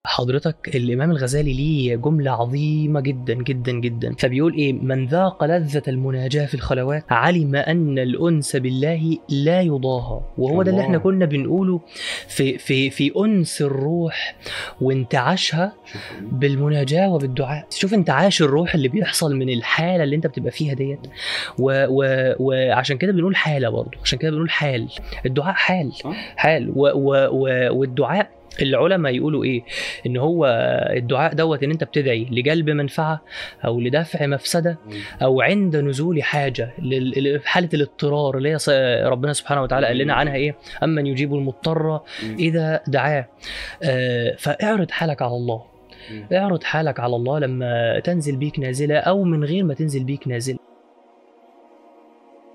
حضرتك الامام الغزالي ليه جمله عظيمه جدا جدا جدا فبيقول ايه من ذاق لذه المناجاه في الخلوات علم ان الانس بالله لا يضاهى وهو ده اللي الله. احنا كنا بنقوله في في في انس الروح وانتعاشها شوف بالمناجاه وبالدعاء شوف انتعاش الروح اللي بيحصل من الحاله اللي انت بتبقى فيها ديت و و وعشان كده بنقول حاله برضه عشان كده بنقول حال الدعاء حال صح حال و و و والدعاء العلماء يقولوا ايه ان هو الدعاء دوت ان انت بتدعي لجلب منفعه او لدفع مفسده او عند نزول حاجه لل- ل- في حاله الاضطرار اللي هي ص- ربنا سبحانه وتعالى قال لنا عنها ايه امن يجيب المضطر اذا دعاه آه، فاعرض حالك على الله اعرض حالك على الله لما تنزل بيك نازله او من غير ما تنزل بيك نازله